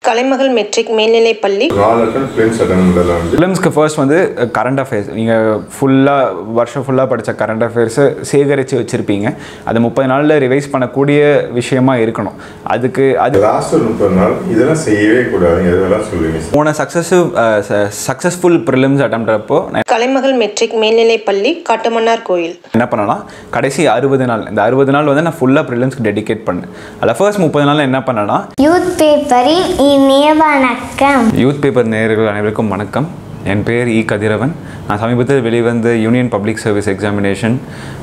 கலைமகள் matric மேல்நிலைப்பள்ளி ராலட்டன் பிளேன் சட்டங்களில் வந்து ஃபிலிம்ஸ்க்கு ஃபர்ஸ்ட் வந்து கரண்ட் அஃபேர்ஸ் நீங்கள் ஃபுல்லாக வருஷம் ஃபுல்லாக படித்த கரண்ட் அஃபேர்ஸை சேகரித்து வச்சுருப்பீங்க அது முப்பது நாளில் ரிவைஸ் பண்ணக்கூடிய விஷயமா இருக்கணும் அதுக்கு அது லாஸ்ட் ஒரு முப்பது நாள் இதெல்லாம் செய்யவே கூடாது எதெல்லாம் சொல்லுவீங்க போன சக்ஸஸிவ் சக்ஸஸ்ஃபுல் ப்ரிலிம்ஸ் அட்டம் அப்போ நான் கலைமகள் மெட்ரிக் மேல்நிலைப்பள்ளி காட்டுமன்னார் கோயில் என்ன பண்ணேன்னா கடைசி அறுபது நாள் இந்த அறுபது நாள் வந்து நான் ஃபுல்லாக ப்ரிலிம்ஸ்க்கு டெடிகேட் பண்ணேன் அதில் ஃபர்ஸ்ட் முப்பது நாள் என்ன பண்ணேன்னா யூத் பேப்பரின் இனிய வணக்கம் யூத் பேப்பர் நேயர்கள் அனைவருக்கும் வணக்கம் என் பேர் இ கதிரவன் நான் சமீபத்தில் வெளிவந்த Union Public Service Examination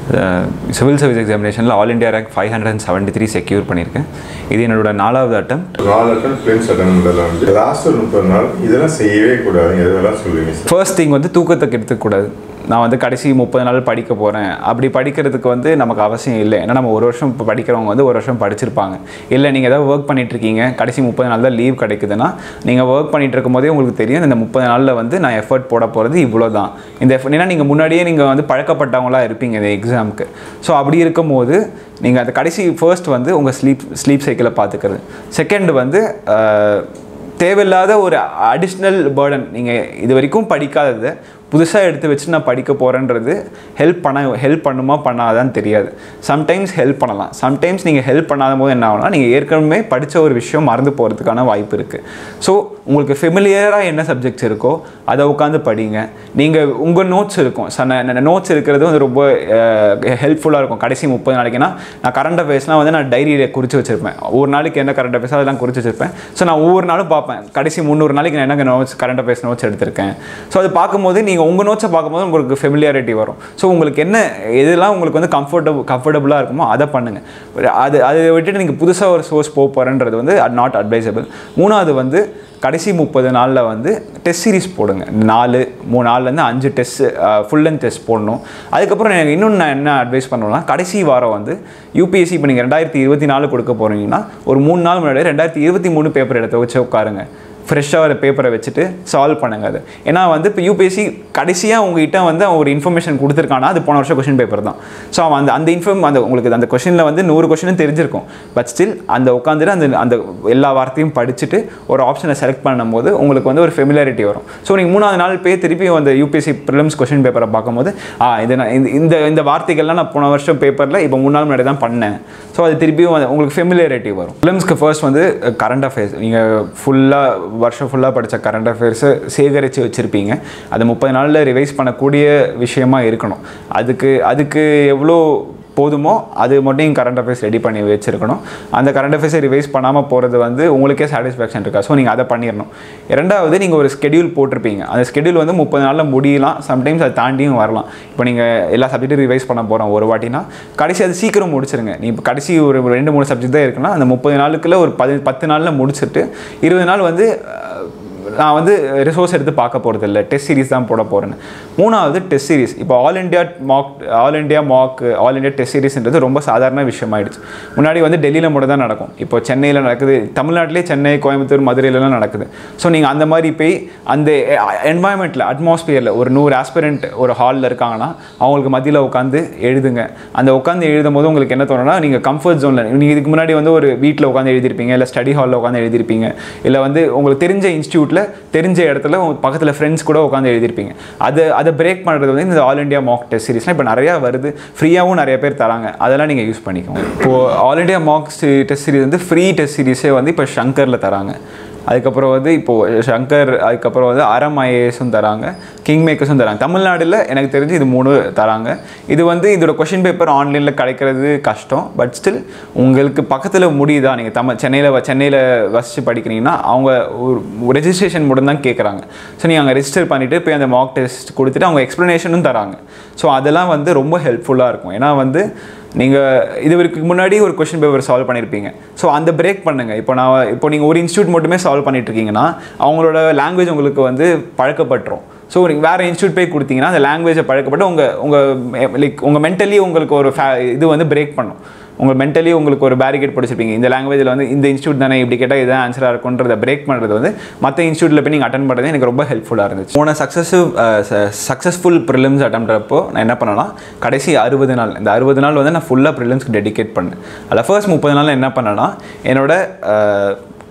civil service எக்ஸாமினேஷனில் all India rank five hundred and seventy three secure பண்ணியிருக்கேன் இது என்னோட நாலாவது அட்டம் ராலட்டன் பிளேன் சட்டங்களில் வந்து லாஸ்ட் ஒரு முப்பது நாள் இதெல்லாம் செய்யவே கூடாது எதெல்லாம் சொல்லுவீங்க சார் ஃபர்ஸ்ட் திங் வந்து தூக்கத்தை கெடுத்துக்கூடாது நான் வந்து கடைசி முப்பது நாள் படிக்க போகிறேன் அப்படி படிக்கிறதுக்கு வந்து நமக்கு அவசியம் இல்லை ஏன்னா நம்ம ஒரு வருஷம் இப்போ படிக்கிறவங்க வந்து ஒரு வருஷம் படிச்சிருப்பாங்க இல்லை நீங்கள் ஏதாவது ஒர்க் பண்ணிட்டு இருக்கீங்க கடைசி முப்பது நாள் தான் லீவ் கிடைக்குதுன்னா நீங்கள் ஒர்க் பண்ணிட்டு இருக்கும் போதே உங்களுக்கு தெரியும் இந்த முப்பது நாளில் வந்து நான் எஃபர்ட் போட போகிறது இவ்வளோ தான் இந்த effort- ஏன்னா நீங்கள் முன்னாடியே நீங்கள் வந்து பழக்கப்பட்டவங்களா இருப்பீங்க இந்த எக்ஸாமுக்கு ஸோ அப்படி இருக்கும்போது நீங்கள் அந்த கடைசி ஃபர்ஸ்ட் வந்து உங்கள் ஸ்லீப் ஸ்லீப் சைக்கிளை பார்த்துக்கிறது செகண்ட் வந்து ஆஹ், தேவையில்லாத ஒரு அடிஷ்னல் பேர்டன் நீங்கள் இது வரைக்கும் படிக்காததை புதுசாக எடுத்து வச்சு நான் படிக்க போகிறேன்றது ஹெல்ப் பண்ண ஹெல்ப் பண்ணுமா பண்ணாதான்னு தெரியாது சம்டைம்ஸ் ஹெல்ப் பண்ணலாம் சம்டைம்ஸ் நீங்கள் ஹெல்ப் பண்ணாத போது என்ன ஆகும்னா நீங்கள் ஏற்கனவே படித்த ஒரு விஷயம் மறந்து போகிறதுக்கான வாய்ப்பு இருக்குது ஸோ உங்களுக்கு ஃபெமிலியராக என்ன சப்ஜெக்ட்ஸ் இருக்கோ அதை உட்காந்து படிங்க நீங்கள் உங்கள் நோட்ஸ் இருக்கும் சன நோட்ஸ் இருக்கிறது வந்து ரொம்ப ஹெல்ப்ஃபுல்லாக இருக்கும் கடைசி முப்பது நாளைக்குனா நான் கரண்ட் அஃபேர்ஸ்லாம் வந்து நான் டைரியில் குறித்து வச்சிருப்பேன் ஒவ்வொரு நாளைக்கு என்ன கரண்ட் அஃபேர்ஸ் அதெல்லாம் குறித்து வச்சிருப்பேன் ஸோ நான் ஒவ்வொரு நாளும் பார்ப்பேன் கடைசி முந்நூறு நாளைக்கு நான் என்ன நோட்ஸ் கரண்ட் அஃபேர்ஸ் நோட்ஸ் எடுத்திருக்கேன் ஸோ அது பார்க்கும்போது நீங்கள் உங்கள் நோட்ஸை பார்க்கும்போது உங்களுக்கு ஃபெமிலியாரிட்டி வரும் ஸோ உங்களுக்கு என்ன எதெல்லாம் உங்களுக்கு வந்து கம்ஃபர்டபுள் கம்ஃபர்டபுளாக இருக்குமோ அதை பண்ணுங்கள் அது அதை விட்டுட்டு நீங்கள் புதுசாக ஒரு சோர்ஸ் போக போகிறேன்றது வந்து நாட் அட்வைசபிள் மூணாவது வந்து கடைசி முப்பது நாளில் வந்து டெஸ்ட் சீரிஸ் போடுங்க நாலு மூணு நாள்லேருந்து அஞ்சு டெஸ்ட் ஃபுல் லென்த் டெஸ்ட் போடணும் அதுக்கப்புறம் எனக்கு இன்னொன்று நான் என்ன அட்வைஸ் பண்ணுவேன்னா கடைசி வாரம் வந்து யூபிஎஸ்சி இப்போ நீங்கள் ரெண்டாயிரத்தி இருபத்தி நாலு கொடுக்க போகிறீங்கன்னா ஒரு மூணு நாள் முன்னாடி ரெண்டாயிரத்தி இருபத்தி மூணு பேப்பர் எடுத்து வச்சு உட்காருங்க ஃப்ரெஷ்ஷாக ஒரு பேப்பரை வச்சுட்டு சால்வ் பண்ணுங்க அது ஏன்னா வந்து இப்போ யூபிஎஸ்சி கடைசியாக உங்ககிட்ட வந்து அவன் ஒரு இன்ஃபர்மேஷன் கொடுத்துருக்கானா அது போன வருஷம் கொஷின் பேப்பர் தான் ஸோ அவன் அந்த அந்த இன்ஃபர்ம் அந்த உங்களுக்கு அந்த கொஷினில் வந்து நூறு கொஷினும் தெரிஞ்சிருக்கும் பட் ஸ்டில் அந்த உட்காந்துட்டு அந்த அந்த எல்லா வார்த்தையும் படிச்சுட்டு ஒரு ஆப்ஷனை செலக்ட் பண்ணும்போது உங்களுக்கு வந்து ஒரு ஃபெமிலாரிட்டி வரும் ஸோ நீங்கள் மூணாவது நாள் போய் திருப்பி அந்த யூபிஎஸ்சி ப்ரிலிம்ஸ் கொஷின் பேப்பரை பார்க்கும்போது ஆ இது நான் இந்த- இந்த இந்த வார்த்தைகள்லாம் நான் போன வருஷம் பேப்பரில் இப்போ மூணு நாள் முன்னாடி தான் பண்ணேன் ஸோ அது திருப்பியும் அது உங்களுக்கு ஃபெமிலியாரிட்டி வரும் ஃபிலிம்ஸ்க்கு ஃபர்ஸ்ட் வந்து கரண்ட் அஃபேர்ஸ் நீங்கள் ஃபுல்லாக வருஷம் ஃபுல்லாக படித்த கரண்ட் அஃபேர்ஸை சேகரித்து வச்சுருப்பீங்க அது முப்பது நாளில் ரிவைஸ் பண்ணக்கூடிய விஷயமா இருக்கணும் அதுக்கு அதுக்கு எவ்வளோ போதுமோ அது மட்டும் கரண்ட் அஃபேர்ஸ் ரெடி பண்ணி வச்சுருக்கணும் அந்த கரண்ட் அஃபேர்ஸை ரிவைஸ் பண்ணாமல் போகிறது வந்து உங்களுக்கே சாட்டிஸ்ஃபேக்ஷன் இருக்கா ஸோ நீங்கள் அதை பண்ணிடணும் ரெண்டாவது நீங்கள் ஒரு ஸ்கெடியூல் போட்டிருப்பீங்க அந்த ஸ்கெடியூல் வந்து முப்பது நாளில் முடியலாம் சம்டைம்ஸ் அதை தாண்டியும் வரலாம் இப்போ நீங்கள் எல்லா சப்ஜெக்ட்டும் ரிவைஸ் பண்ண போகிறோம் ஒரு வாட்டினா கடைசி அது சீக்கிரம் முடிச்சிருங்க நீ இப்போ கடைசி ஒரு ரெண்டு மூணு சப்ஜெக்ட் தான் இருக்குன்னா அந்த முப்பது நாளுக்குள்ள ஒரு பதி பத்து நாளில் முடிச்சுட்டு இருபது நாள் வந்து அஹ், நான் வந்து ரிசோர்ஸ் எடுத்து பார்க்க போகிறது இல்லை டெஸ்ட் சீரிஸ் தான் போட போகிறேன்னு மூணாவது டெஸ்ட் சீரிஸ் இப்போ all India mock all India mock all India test சீரிஸ்ன்றது ரொம்ப சாதாரண விஷயமாயிடுச்சு முன்னாடி வந்து டெல்லியில் மட்டும் தான் நடக்கும் இப்போ சென்னையில் நடக்குது தமிழ்நாட்டிலே சென்னை கோயம்புத்தூர் மதுரையிலலாம் நடக்குது ஸோ நீங்கள் அந்த மாதிரி போய் அந்த என்வாயன்மெண்ட்டில் அட்மாஸ்பியரில் ஒரு நூறு ஆஸ்பிரண்ட் ஒரு ஹாலில் இருக்காங்கன்னா அவங்களுக்கு மத்தியில் உட்காந்து எழுதுங்க அந்த உட்காந்து எழுதும் போது உங்களுக்கு என்ன தோணுன்னா நீங்கள் கம்ஃபர்ட் ஜோனில் நீங்கள் இதுக்கு முன்னாடி வந்து ஒரு வீட்டில் உட்காந்து எழுதியிருப்பீங்க இல்லை ஸ்டடி ஹாலில் உட்காந்து எழுதியிருப்பீங்க இல்லை வந்து உங்களுக்கு தெரிஞ்ச இன்ஸ்டியூட்டில் தெரிஞ்ச இடத்துல உங்க பக்கத்தில் ஃப்ரெண்ட்ஸ் கூட உட்காந்து எழுதியிருப்பீங்க அது அதை பிரேக் பண்ணுறது வந்து இந்த ஆல் இண்டியா மாக் டெஸ்ட் சீரிஸ்லாம் இப்போ நிறையா வருது ஃப்ரீயாகவும் நிறைய பேர் தராங்க அதெல்லாம் நீங்கள் யூஸ் பண்ணிக்கோங்க இப்போது all India mock test series வந்து ஃப்ரீ டெஸ்ட் சீரிஸே வந்து இப்போ ஷங்கரில் தராங்க அதுக்கப்புறம் வந்து இப்போது சங்கர் அதுக்கப்புறம் வந்து அறம் ஐஏஎஸும் தராங்க கிங் மேக்கர்ஸும் தராங்க தமிழ்நாடுல எனக்கு தெரிஞ்சு இது மூணு தராங்க இது வந்து இதோட கொஷின் பேப்பர் ஆன்லைனில் கிடைக்கிறது கஷ்டம் பட் ஸ்டில் உங்களுக்கு பக்கத்தில் முடியுதா நீங்கள் தமிழ் சென்னையில் சென்னையில் வசித்து படிக்கிறீங்கன்னா அவங்க ஒரு ரெஜிஸ்ட்ரேஷன் மட்டும் தான் கேட்குறாங்க ஸோ நீங்கள் அங்கே ரெஜிஸ்டர் பண்ணிவிட்டு போய் அந்த மார்க் டெஸ்ட் கொடுத்துட்டு அவங்க எக்ஸ்ப்ளனேஷனும் தராங்க ஸோ அதெல்லாம் வந்து ரொம்ப ஹெல்ப்ஃபுல்லாக இருக்கும் ஏன்னா வந்து நீங்கள் இது வரைக்கும் முன்னாடி ஒரு கொஷின் பேப்பர் சால்வ் பண்ணியிருப்பீங்க ஸோ அந்த பிரேக் பண்ணுங்கள் இப்போ நான் இப்போ நீங்கள் ஒரு இன்ஸ்டியூட் மட்டுமே சால்வ் பண்ணிட்டு இருக்கீங்கன்னா அவங்களோட லாங்குவேஜ் உங்களுக்கு வந்து பழக்கப்பட்டுரும் ஸோ நீங்கள் வேறு இன்ஸ்டியூட் போய் கொடுத்தீங்கன்னா அந்த லாங்குவேஜை பழக்கப்பட்டு உங்கள் உங்கள் லைக் உங்கள் மென்டலி உங்களுக்கு ஒரு fa- இது வந்து பிரேக் பண்ணும் உங்கள் மென்டலி உங்களுக்கு ஒரு பேரிகேட் படிச்சிருப்பீங்க இந்த லாங்குவேஜில் வந்து இந்த இன்ஸ்டியூட் தானே இப்படி கேட்டால் இதுதான் ஆன்சராக இருக்குன்றத பிரேக் பண்ணுறது வந்து மற்ற இன்ஸ்டியூட்டில் போய் நீங்கள் அட்டன் பண்ணுறது எனக்கு ரொம்ப ஹெல்ப்ஃபுல்லாக இருந்துச்சு போன சக்ஸஸிவ் சக்ஸஸ்ஃபுல் ப்ரிலிம்ஸ் அட்டம் அப்போ நான் என்ன பண்ணேன்னா கடைசி அறுபது நாள் இந்த அறுபது நாள் வந்து நான் ஃபுல்லாக ப்ரிலிம்ஸ்க்கு டெடிகேட் பண்ணேன் அதில் ஃபர்ஸ்ட் முப்பது நாள் என்ன பண்ணேன்னா என்னோட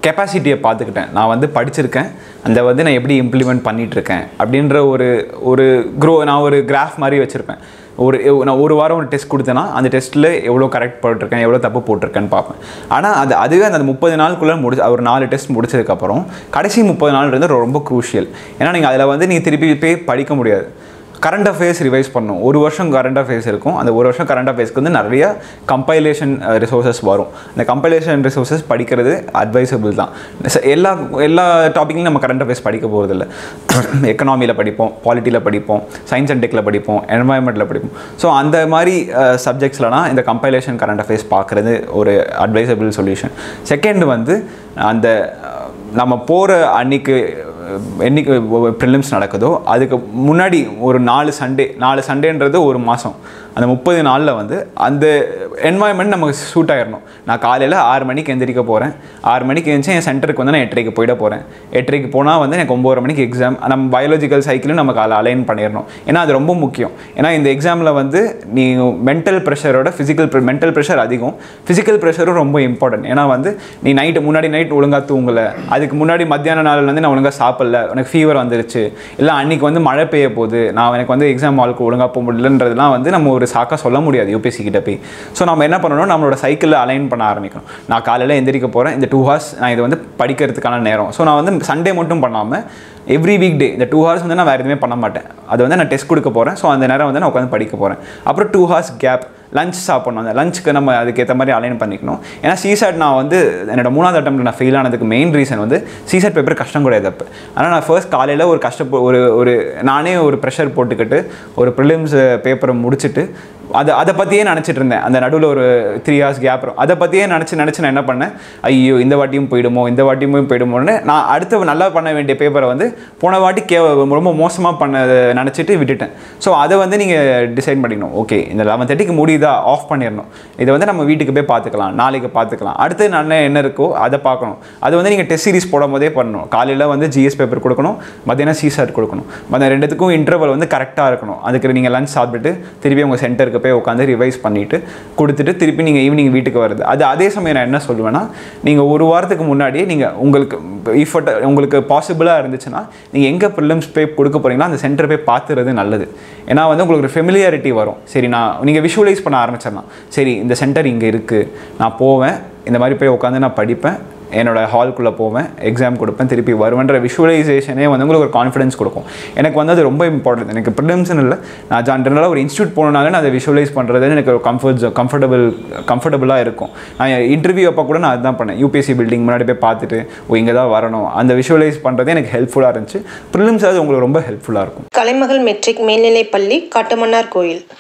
கெப்பாசிட்டியை பார்த்துக்கிட்டேன் நான் வந்து படிச்சிருக்கேன் அந்த வந்து நான் எப்படி இம்ப்ளிமெண்ட் பண்ணிகிட்ருக்கேன் அப்படின்ற ஒரு ஒரு க்ரோ நான் ஒரு கிராஃப் மாதிரி வச்சுருப்பேன் ஒரு எவ்- நான் ஒரு வாரம் ஒரு டெஸ்ட் கொடுத்தேன்னா அந்த டெஸ்ட்டில் எவ்வளோ கரெக்ட் போட்டிருக்கேன் எவ்வளோ தப்பு போட்டிருக்கேன்னு பார்ப்பேன் ஆனால் அது அதுவே அந்த முப்பது நாளுக்குள்ளே முடிச்சு ஒரு நாலு டெஸ்ட் முடிச்சதுக்கப்புறம் கடைசி முப்பது நாள் வந்து ரொம்ப க்ரூஷியல் ஏன்னா நீங்கள் அதில் வந்து நீங்கள் திருப்பி போய் படிக்க முடியாது கரண்ட் அஃபேர்ஸ் ரிவைஸ் பண்ணணும் ஒரு வருஷம் கரண்ட் அஃபேர்ஸ் இருக்கும் அந்த ஒரு வருஷம் கரண்ட் அஃபேர்ஸ்க்கு வந்து நிறைய கம்பைலேஷன் ரிசோர்சஸ் வரும் இந்த கம்பைலேஷன் ரிசோர்சஸ் படிக்கிறது அட்வைசபிள் தான் ச- எல்லா எல்லா டாப்பிக்லையும் நம்ம கரண்ட் அஃபேர்ஸ் படிக்க போகிறதில்ல எக்கனாமியில் படிப்போம் பாலிட்டியில் படிப்போம் சயின்ஸ் அண்ட் டெக்கில் படிப்போம் என்வாயன்மெண்ட்டில் படிப்போம் ஸோ அந்த மாதிரி சப்ஜெக்ட்ஸ்லனா இந்த கம்பைலேஷன் கரண்ட் அஃபேர்ஸ் பார்க்குறது ஒரு அட்வைசபிள் சொல்யூஷன் செகண்ட் வந்து அந்த அஹ், நம்ம போகிற அன்னைக்கு என்னைக்கு ப்ரிலிம்ஸ் நடக்குதோ அதுக்கு முன்னாடி ஒரு நாலு சண்டே நாலு சண்டேன்றது ஒரு மாதம் அந்த முப்பது நாளில் வந்து அந்த என்வாயன்மெண்ட் நமக்கு சூட் ஆயிடணும் நான் காலையில் ஆறு மணிக்கு எந்திரிக்க போகிறேன் ஆறு மணிக்கு எழுந்துச்சு என் சென்டருக்கு வந்து நான் எட்டரைக்கு போயிட போகிறேன் எட்டரைக்கு போனால் வந்து எனக்கு ஒம்பது மணிக்கு எக்ஸாம் நம்ம பயாலஜிக்கல் சைக்கிளும் நமக்கு அதில் அலைன் பண்ணிடணும் ஏன்னா அது ரொம்ப முக்கியம் ஏன்னா இந்த எக்ஸாமில் வந்து நீ மென்டல் ப்ரெஷரோட ஃபிசிக்கல் மென்டல் ப்ரெஷர் அதிகம் ஃபிசிக்கல் ப்ரெஷரும் ரொம்ப இம்பார்ட்டன்ட் ஏன்னா வந்து நீ நைட்டு முன்னாடி நைட் ஒழுங்காக தூங்கலை அதுக்கு முன்னாடி மத்தியான நாள் வந்து நான் ஒழுங்காக சாப்பிடல எனக்கு ஃபீவர் வந்துருச்சு இல்லை அன்னைக்கு வந்து மழை பெய்ய போகுது நான் எனக்கு வந்து எக்ஸாம் ஹாலுக்கு ஒழுங்காக போக முடியலன்றதுலாம் வந்து நம்ம ஒரு சாக்கா சொல்ல முடியாது யூபிஎஸ்சி கிட்ட போய் ஸோ நம்ம என்ன பண்ணணும் நம்மளோட சைக்கிளில் அலைன் பண்ண ஆரம்பிக்கணும் நான் காலையில் எந்திரிக்க போகிறேன் இந்த டூ ஹவர்ஸ் நான் இது வந்து படிக்கிறதுக்கான நேரம் ஸோ நான் வந்து சண்டே மட்டும் பண்ணாமல் எவ்ரி வீக் டே இந்த டூ ஹவர்ஸ் வந்து நான் வேறு எதுவுமே பண்ண மாட்டேன் அது வந்து நான் டெஸ்ட் கொடுக்க போகிறேன் ஸோ அந்த நேரம் வந்து நான் உட்காந்து படிக்க போகிறேன் அப்புறம் டூ ஹவர்ஸ் கேப் லஞ்ச் சாப்பிடணும் அந்த லஞ்சுக்கு நம்ம அதுக்கேற்ற மாதிரி அலைன் பண்ணிக்கணும் ஏன்னா சிசெட் நான் வந்து என்னோட மூணாவது அட்டம் நான் ஃபெயில் ஆனதுக்கு மெயின் ரீசன் வந்து சிசெட் பேப்பர் கஷ்டம் கிடையாது அப்போ ஆனால் நான் ஃபர்ஸ்ட் காலையில் ஒரு கஷ்டப்போ ஒரு ஒரு நானே ஒரு ப்ரெஷர் போட்டுக்கிட்டு ஒரு ப்ரிலிம்ஸ் பேப்பரை முடிச்சுட்டு அதை அதை பற்றியே நினச்சிட்டு இருந்தேன் அந்த நடுவில் ஒரு த்ரீ ஹவர்ஸ் கேப் அதை பற்றியே நினச்சி நினச்சி நான் என்ன பண்ணேன் ஐயோ இந்த வாட்டியும் போயிடுமோ இந்த வாட்டியும் போயிடுமோன்னு நான் அடுத்து நல்லா பண்ண வேண்டிய பேப்பரை வந்து போன வாட்டி கே ரொம்ப மோசமாக பண்ண நினச்சிட்டு விட்டுட்டேன் ஸோ அதை வந்து நீங்கள் டிசைட் பண்ணிக்கணும் ஓகே இந்த லெவன் தேர்ட்டிக்கு முடியுதா ஆஃப் பண்ணிடணும் இதை வந்து நம்ம வீட்டுக்கு போய் பார்த்துக்கலாம் நாளைக்கு பார்த்துக்கலாம் அடுத்து நல்ல என்ன இருக்கோ அதை பார்க்கணும் அது வந்து நீங்கள் டெஸ்ட் சீரிஸ் போடும் போதே பண்ணணும் காலையில் வந்து ஜிஎஸ் பேப்பர் கொடுக்கணும் மத்தியானம் சிசாட் கொடுக்கணும் அந்த ரெண்டுத்துக்கும் இன்டர்வல் வந்து கரெக்டாக இருக்கணும் அதுக்கு நீங்கள் லஞ்ச் சாப்பிட்டுட்டு திருப்பி உங்கள் சென்டருக்கு போய் உட்காந்து ரிவைஸ் பண்ணிவிட்டு கொடுத்துட்டு திருப்பி நீங்கள் ஈவினிங் வீட்டுக்கு வருது அது அதே சமயம் நான் என்ன சொல்லுவேன்னா நீங்கள் ஒரு வாரத்துக்கு முன்னாடியே நீங்கள் உங்களுக்கு இஃபர்ட் உங்களுக்கு பாசிபிளாக இருந்துச்சுன்னா நீங்கள் எங்கே ப்ரிலிம்ஸ் போய் கொடுக்க போகிறீங்களோ அந்த சென்டர் போய் பார்த்துறது நல்லது ஏன்னா வந்து உங்களுக்கு ஒரு ஃபெமிலியாரிட்டி வரும் சரி நான் நீங்கள் விஷுவலைஸ் பண்ண ஆரம்பிச்சிடலாம் சரி இந்த சென்டர் இங்கே இருக்குது நான் போவேன் இந்த மாதிரி போய் உட்காந்து நான் படிப்பேன் என்னோட ஹால்குள்ளே போவேன் எக்ஸாம் கொடுப்பேன் திருப்பி வருவேன்ற விஷுவலைசேஷனே வந்து உங்களுக்கு ஒரு கான்ஃபிடன்ஸ் கொடுக்கும் எனக்கு வந்து அது ரொம்ப இம்பார்ட்டன்ட் எனக்கு ப்ரிலிம்ஸ்னு இல்லை நான் ஜென்ரலாக ஒரு இன்ஸ்டியூட் போனாலும் நான் அதை விஷுவலைஸ் பண்ணுறது எனக்கு ஒரு கம்ஃபர்ட் கம்ஃபர்டபுள் கம்ஃபர்டபுளாக இருக்கும் நான் இன்டர்வியூ அப்போ கூட நான் அதுதான் பண்ணேன் யூபிஎஸ்சி பில்டிங் முன்னாடி போய் பார்த்துட்டு ஓ இங்கே தான் வரணும் அந்த விஷுவலைஸ் பண்ணுறதே எனக்கு ஹெல்ப்ஃபுல்லாக இருந்துச்சு ப்ரிலிம்ஸ் அது உங்களுக்கு ரொம்ப ஹெல்ப்ஃபுல்லாக இருக்கும் கலைமகள் மெட்ரிக் மேல்நிலைப் பள்ளி காட்டுமன்னார் கோயில்